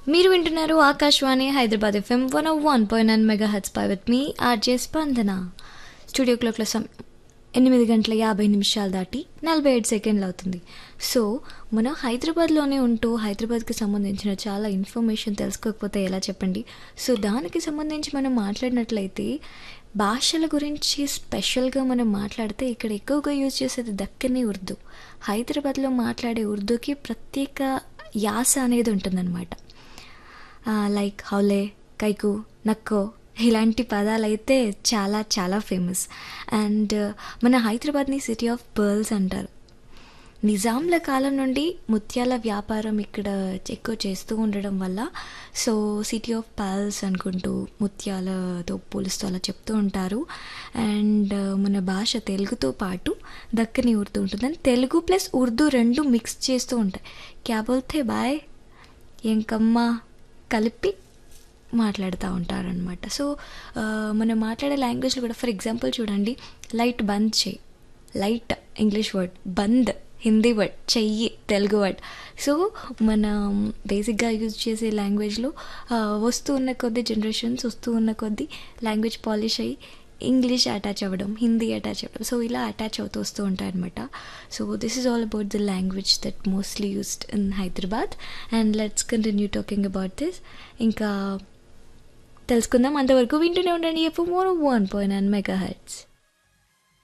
మీరు వింటున్నారు Akashvani Hyderabad FM one one point nine mega heads పై విత్ మీ ఆర్జే స్పందన స్టూడియో క్లాక్లో సమ్ ఎనిమిది గంటల యాభై నిమిషాలు దాటి నలభై ఏడు సెకండ్లు అవుతుంది సో మనం హైదరాబాద్లోనే ఉంటూ హైదరాబాద్కి సంబంధించిన చాలా ఇన్ఫర్మేషన్ తెలుసుకోకపోతే ఎలా చెప్పండి సో దానికి సంబంధించి మనం మాట్లాడినట్లయితే భాషల గురించి స్పెషల్గా మనం మాట్లాడితే ఇక్కడ ఎక్కువగా యూజ్ చేసేది దక్కని ఉర్దూ హైదరాబాద్లో మాట్లాడే ఉర్దూకి ప్రత్యేక యాస అనేది ఉంటుందన్నమాట లైక్ హౌలే కైకు నక్కో ఇలాంటి పదాలు అయితే చాలా చాలా ఫేమస్ అండ్ మన హైదరాబాద్ని సిటీ ఆఫ్ పర్ల్స్ అంటారు నిజాంల కాలం నుండి ముత్యాల వ్యాపారం ఇక్కడ ఎక్కువ చేస్తూ ఉండడం వల్ల సో సిటీ ఆఫ్ పర్ల్స్ అనుకుంటూ ముత్యాలతో పోలుస్తూ అలా చెప్తూ ఉంటారు అండ్ మన భాష తెలుగుతో పాటు దక్కని ఉర్దూ ఉంటుంది అండ్ తెలుగు ప్లస్ ఉర్దూ రెండు మిక్స్ చేస్తూ ఉంటాయి క్యా బోల్తే బాయ్ ఇంకమ్మ కలిపి మాట్లాడుతూ ఉంటారనమాట సో మనం మాట్లాడే లాంగ్వేజ్లో కూడా ఫర్ ఎగ్జాంపుల్ చూడండి లైట్ బంద్ చేయి లైట్ ఇంగ్లీష్ వర్డ్ బంద్ హిందీ వర్డ్ చెయ్యి తెలుగు వర్డ్ సో మనం బేసిక్గా యూజ్ చేసే లాంగ్వేజ్లో వస్తూ ఉన్న కొద్ది జనరేషన్స్ వస్తూ ఉన్న కొద్ది లాంగ్వేజ్ పాలిష్ అయ్యి ఇంగ్లీష్ అటాచ్ అవ్వడం హిందీ అటాచ్ అవ్వడం సో ఇలా అటాచ్ అవుతూ వస్తూ ఉంటాయన్నమాట so this is all about the language that mostly used in Hyderabad and let's continue talking about this ఇంకా తెలుసుకుందాం అంతవరకు వింటూనే ఉండండి ఎప్పుడు more one point nine mega heads